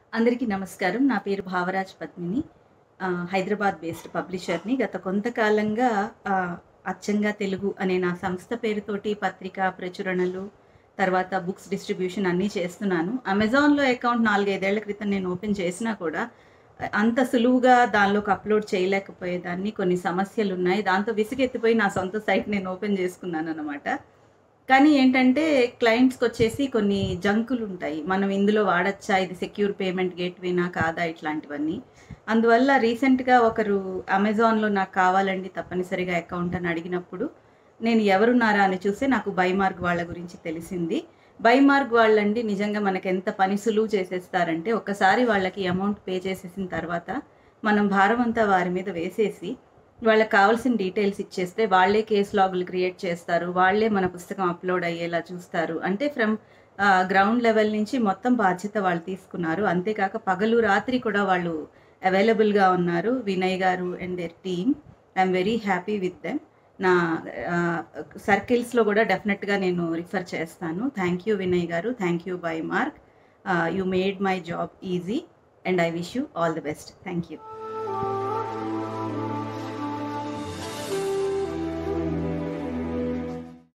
అందరికీ నమస్కారం. నా పేరు భావరాజ్ పద్మిని. ఆహ్, హైదరాబాద్ బేస్డ్ పబ్లిషర్‌ని. గత కొంతకాలంగా ఆహ్, అచ్చంగా తెలుగు అనే నా సంస్థ పేరుతోటి పత్రిక, ప్రచురణలు, తర్వాత బుక్స్ డిస్ట్రిబ్యూషన్ అన్నీ చేస్తున్నాను. అమెజాన్‌లో అకౌంట్ 4, 5 ఏళ్ల క్రితం నేను ఓపెన్ చేసినా కూడా ఆహ్, అంత సులువుగా దానిలోకి అప్‌లోడ్ చేయలేకపోయేదాన్ని. కొన్ని సమస్యలున్నాయి. దాంతో విసుగెత్తిపోయి నా సొంత సైట్ నేను ఓపెన్ చేసుకున్నాననమాట. కానీ ఏంటంటే క్లయింట్స్‌కొచ్చేసి కొన్ని జంకులుంటాయి. మనం ఇందులో వాడొచ్చా? ఇది సెక్యూర్ పేమెంట్ గేట్‌వేనా? కాదా? ఇట్లాంటివన్నీ. అందువల్ల రీసెంట్‌గా ఒకరు అమెజాన్‌లో నాకు కావాలండి తప్పనిసరిగా అకౌంట్ అని అడిగినప్పుడు, నేను ఎవరున్నారా అని చూస్తే నాకు బైమార్గ్ వాళ్ళ గురించి తెలిసింది. బైమార్గ్ వాళ్ళండి నిజంగా మనకెంత పని సులువు చేసేస్తారంటే, ఒక్కసారి వాళ్ళకి అమౌంట్ పే చేసేసిన తర్వాత, మనం భారమంతా వారి మీద వేసేసి, వాళ్ళకి కావాల్సిన డీటెయిల్స్ ఇచ్చేస్తే వాళ్ళే కేస్ లాగులు క్రియేట్ చేస్తారు. వాళ్ళే మన పుస్తకం అప్‌లోడ్ అయ్యేలా చూస్తారు. అంటే ఫ్రమ్ ఆహ్, గ్రౌండ్ లెవెల్ నుంచి మొత్తం బాధ్యత వాళ్ళు తీసుకున్నారు. అంతేకాక పగలు, రాత్రి కూడా వాళ్ళు అవైలబుల్‌గా ఉన్నారు. Vinay garu and their team. I am very happy with them. నా ఆహ్, సర్కిల్స్‌లో కూడా డెఫినిట్‌గా నేను రిఫర్ చేస్తాను. Thank you Vinay garu. Thank you బైమార్గ్. Ah, you made my job easy and I wish you all the best. Thank you.